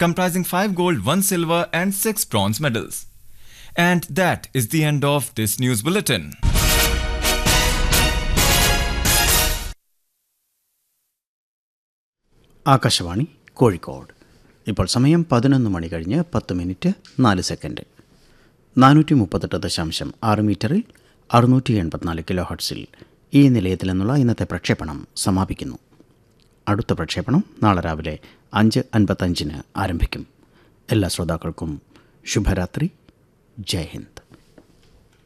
comprising 5 gold, 1 silver, and 6 bronze medals. And that is the end of this news bulletin. Akashvani Kozhikode ഇപ്പോൾ സമയം പതിനൊന്ന് മണി കഴിഞ്ഞ് പത്ത് മിനിറ്റ് നാല് സെക്കൻഡ് നാനൂറ്റി മുപ്പത്തെട്ട് ദശാംശം ആറ് മീറ്ററിൽ അറുന്നൂറ്റി എൺപത്തിനാല് കിലോ ഹർട്സിൽ ഈ നിലയത്തിൽ നിന്നുള്ള ഇന്നത്തെ പ്രക്ഷേപണം സമാപിക്കുന്നു അടുത്ത പ്രക്ഷേപണം നാളെ രാവിലെ അഞ്ച് അൻപത്തഞ്ചിന് ആരംഭിക്കും എല്ലാ ശ്രോതാക്കൾക്കും ശുഭരാത്രി ജയ് ഹിന്ദ്